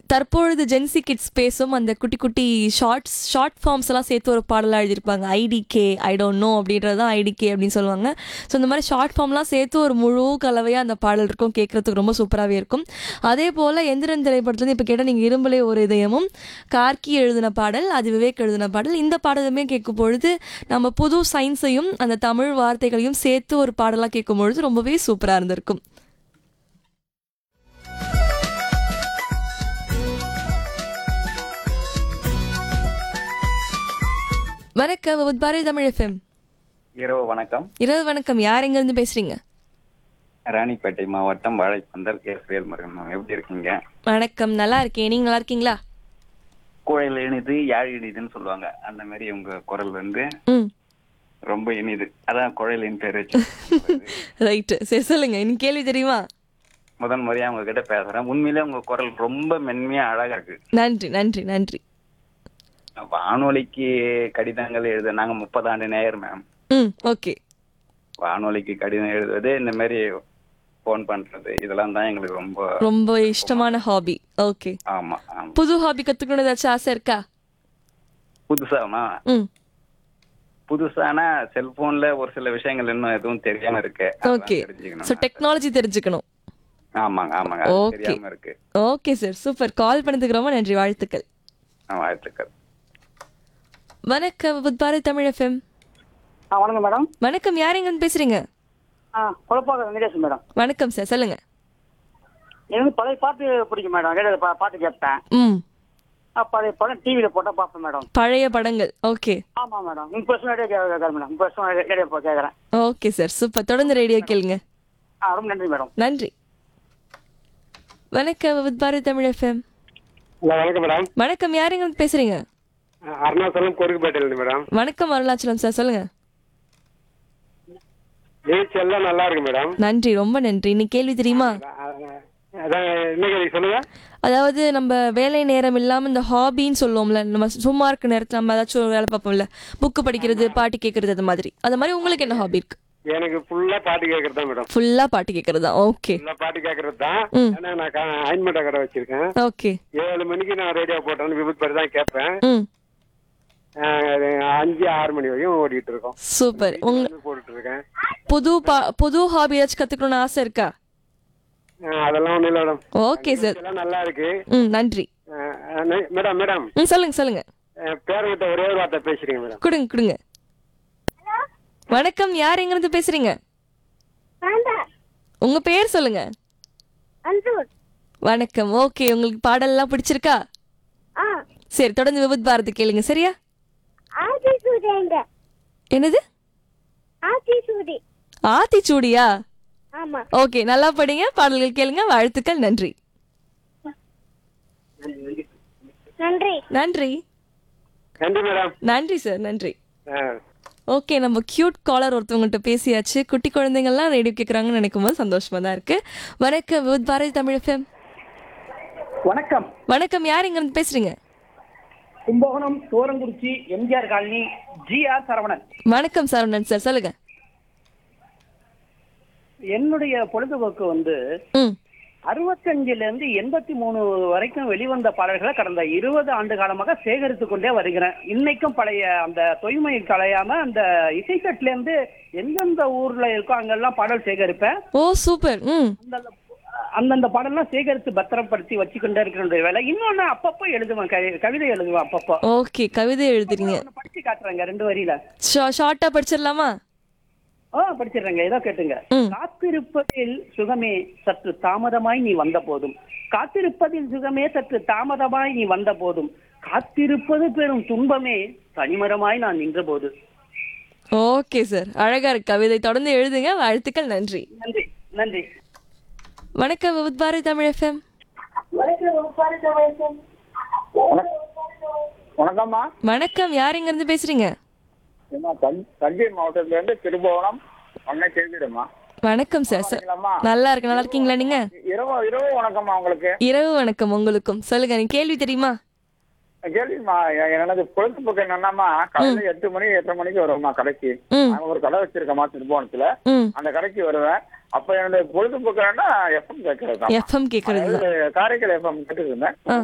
தற்பொழுது gen Z kids பேசும் அந்த குட்டி குட்டி ஷார்ட்ஸ் ஷார்ட் ஃபார்ம்ஸ் எல்லாம் சேர்த்து ஒரு பாடலாக எழுதியிருப்பாங்க ஐடிகே ஐ டோன்ட் நோ அப்படின்றது தான் ஐடிகே அப்படின்னு சொல்லுவாங்க ஸோ இந்த மாதிரி ஷார்ட் ஃபார்ம்லாம் சேர்த்து ஒரு முழு கலவையாக அந்த பாடல் இருக்கும் கேட்குறதுக்கு ரொம்ப சூப்பராகவே இருக்கும் அதே போல் எந்திரன் திரைப்படத்துலேருந்து இப்போ கேட்டால் நீங்கள் இரும்பலே ஒரு இதயமும் கார்கி எழுதின பாடல் அது விவேக் எழுதின பாடல் இந்த பாடலுமே கேட்கும் பொழுது நம்ம புது சயின்ஸையும் அந்த தமிழ் வார்த்தைகளையும் சேர்த்து ஒரு பாடலாக கேட்கும் பொழுது ரொம்பவே சூப்பராக இருந்திருக்கும் வணக்கம் வித் பாரதி தமிழ் எஃப்எம் இரவு வணக்கம் இரவு வணக்கம் யார் எங்கேருந்து பேசுறீங்க ராணிப்பேட்டை மாவட்டம் வாழைப்பந்தல் எஸ் வேல்முருகன் மேம் எப்படி இருக்கீங்க வணக்கம் நல்லா இருக்கேன் நீங்க நல்லா இருக்கீங்களா குழல் இனிது யாழ் இனிதுன்னு சொல்லுவாங்க அந்த மாதிரி உங்க குரல் வந்து ம் ரொம்ப இனிது அதான் குழலின் பேர் வச்சு ரைட்டு சரி சொல்லுங்க இன்னும் கேள்வி தெரியுமா முதன் முறையா உங்ககிட்ட பேசுறேன் உண்மையிலே உங்க குரல் ரொம்ப மென்மையா அழகா இருக்கு நன்றி நன்றி நன்றி வானொலிக்கு கடிதங்கள் எழுத நாங்க முப்பது ஆண்டு நேயர் மேம் ம் ஓகே வானொலிக்கு கடிதம் எழுதுவது இந்த மாதிரி ஃபோன் பண்றது இதெல்லாம் தான் எங்களுக்கு ரொம்ப ரொம்ப இஷ்டமான ஹாபி ஓகே ஆமா ஆமா புது ஹாபி கத்துக்கணும் ஏதாச்சும் ஆசை இருக்கா புதுசாமா ம் புதுசானா செல்போன்ல ஒரு சில விஷயங்கள் இன்னும் எதுவும் தெரியாம இருக்கு அதெல்லாம் ஓகே தெரிஞ்சுக்கணும். ஸோ டெக்னாலஜி தெரிஞ்சுக்கணும் ஆமாங்க ஆமாங்க அது Okay. தெரியாம இருக்கு ஓகே சார் சூப்பர் கால் பண்ணதுக்கு ரொம்ப நன்றி வாழ்த்துக்கள் ஆ, வாழ்த்துக்கள் வணக்கம் வித் பாரதி தமிழ் எஃப்எம் ஆ வணக்கம் மேடம் வணக்கம் யார் எங்கேருந்து பேசுறீங்க ஆ குழப்பாக வெங்கடேசன் மேடம் வணக்கம் சார் சொல்லுங்க எனக்கு வந்து பழைய பாட்டு பிடிக்கும் மேடம் ரேடியோவில் பா பாட்டு கேட்பேன் ம் ஆ, பழைய படம் டிவியில் போட்டால் பார்ப்பேன் மேடம் பழைய படங்கள் ஓகே ஆமாம் மேடம் முப்பது வருஷம் ரேடியோ கேட்குறேன் மேடம் முப்பது வருஷம் ரேடியோ இப்போ கேட்குறேன் ஓகே சார் சூப்பர் தொடர்ந்து ரேடியோ கேளுங்க ஆ ரொம்ப நன்றி மேடம் நன்றி வணக்கம் with Bharathi Tamil FM hello வணக்கம் மேடம் வணக்கம் யார் எங்க பேசுறீங்க அருணாச்சலம் கொருக்குப்பேட்டையிலேருந்து மேடம் வணக்கம் அருணாச்சலம் சார் சொல்லுங்க நிகழ்ச்சி எல்லாம் நல்லா இருக்கு மேடம் நன்றி ரொம்ப நன்றி இன்னைக்கு கேள்வி தெரியுமா அஹ் அதான் என்ன கேள்வி சொல்லுங்க அதாவது நம்ம வேலை நேரம் இல்லாம இந்த ஹாபின்னு சொல்லுவோம்ல நம்ம சும்மா இருக்க நேரத்துல நம்ம ஏதாச்சும் ஒரு வேலை பார்ப்போம்ல புக்கு படிக்கிறது பாட்டு கேட்கறது அது மாதிரி அது மாதிரி உங்களுக்கு என்ன ஹாபி இருக்கு எனக்கு ஃபுல்லா பாட்டு கேட்கறது தான் மேடம் ஃபுல்லா பாட்டு கேட்கறது தான் ஓகே ஃபுல்லா பாட்டு கேட்கறது தான் ம். ஏன்னா நான் அயன்மேட்டா கடை வச்சிருக்கேன் ஓகே ஏழு மணிக்கு நான் ரேடியோ போட்டேன்னு விபத்து பாட்டு தான் கேட்பேன் ம் அஹ் அது அஞ்சு ஆறு மணி வரையும் ஓடிட்டு இருக்கோம் சூப்பர் உங்க வந்து போட்டுட்டு இருக்கேன் புது பா புது ஹாபி ஏதாச்சும் கத்துக்கணும்னு ஆசை இருக்கா அஹ் அதெல்லாம் ஒண்ணும் இல்லை மேடம் ஓகே சார் எல்லாம் நல்லா இருக்கு ம் நன்றி அஹ் அஹ் மேடம் மேடம் ம் சொல்லுங்க சொல்லுங்க அஹ் பேரங்கிட்ட ஒரே ஒரு வார்த்தை பேசுறீங்க மேடம் கொடுங்க கொடுங்க வணக்கம் யார் எங்க இருந்து பேசுறீங்க உங்க பேர் சொல்லுங்க வணக்கம் ஓகே உங்களுக்கு பாடல்லாம் பிடிச்சிருக்கா சரி தொடர்ந்து விபத் பாரதி கேளுங்க சரியா என்னது ஆத்திச்சூடியா ஆமா ஓகே நல்லா படிங்க பாடல்கள் கேளுங்க வாழ்த்துக்கள் நன்றி நன்றி நன்றி நன்றி மேடம் நன்றி சார் நன்றி அஹ் ஓகே நம்ம கியூட் காலர் ஒருத்தவங்கள்ட்ட பேசியாச்சு குட்டி குழந்தைங்கள்லாம் ரேடியோ கேட்குறாங்கன்னு நினைக்கும் போது சந்தோஷமா தான் இருக்கு வணக்கம் வித் பாரதி தமிழ் எஃப்எம் வணக்கம் வணக்கம் யார் இங்க இருந்து பேசுறீங்க Kumbakonam Thorankurichi MGR colony G R Saravanan வணக்கம் சரவணன் சார் சொல்லுங்க என்னுடைய பொழுதுபோக்கு வந்து ம் அறுபத்தஞ்சுல இருந்து எண்பத்தி மூணு வரைக்கும் வெளிவந்த பாடல்களை கடந்த இருபது ஆண்டு காலமாக சேகரித்து கொண்டே வருகிறேன் இன்னைக்கும் பழைய அந்த தொய்மை கலையாம அந்த இசைத்தட்டுல இருந்து எந்தெந்த ஊர்ல இருக்கோ அங்கெல்லாம் பாடல் சேகரிப்பேன் ஓ சூப்பர் ம் அந்தந்த அந்தந்த பாடல்லாம் சேகரித்து பத்திரப்படுத்தி வச்சுக்கொண்டே இருக்கிற வேலை இன்னொன்னு அப்பப்போ எழுதுவேன் கவி- கவிதை எழுதுவேன் அப்பப்போ ஓகே கவிதை எழுதுறீங்க ஒண்ணு படிச்சு காட்டுறேங்க ரெண்டு வரியில ஷார்ட்டா படிச்சிடலாமா ஆ படிச்சிடுறேங்க ஏதோ கேட்டுங்க ம். காத்திருப்பதில் சுகமே சற்று தாமதமாய் நீ வந்த போதும் காத்திருப்பதில் சுகமே சற்று தாமதமாய் நீ வந்த போதும் காத்திருப்பது பெரும் துன்பமே தனிமரமாய் நான் நின்ற போது ஓகே சார் அழகா இருக்கு கவிதை தொடர்ந்து எழுதுங்க வாழ்த்துக்கள் நன்றி நன்றி நன்றி வணக்கம் வித் பாரதி தமிழ் எஃப்எம் வணக்கம்மா வணக்கம் யார் இங்க இருந்து பேசுறீங்க ஏம்மா, தஞ்- தஞ்சை மாவட்டத்துல இருந்து திருபுவனம் அண்ணன் கேள்விடுமா வணக்கம் சார் சார் நல்லா இருக்கு நல்லா இருக்கீங்களா நீங்க இரவு இரவு வணக்கம்மா உங்களுக்கு இரவு வணக்கம் உங்களுக்கும் சொல்லுங்க நீங்க கேள்வி தெரியுமா கேள்விமா எ- எனது பொழுதுபோக்கு என்னன்னாமா காலையில எட்டு மணி எட்டரை மணிக்கு வருவேம்மா கடைக்கு ம் நாங்க ஒரு கடை வச்சிருக்கோமா திருபுவனத்துல ம் அந்த கடைக்கு வருவேன் அப்ப என்னுடைய பொழுதுபோக்கு என்னன்னா எஃப்எம் கேட்கறது தான் எஃப்எம் கேக்குறது தான் அதாவது காரைக்கால் எஃப்எம் கேட்டுட்டு இருந்தேன்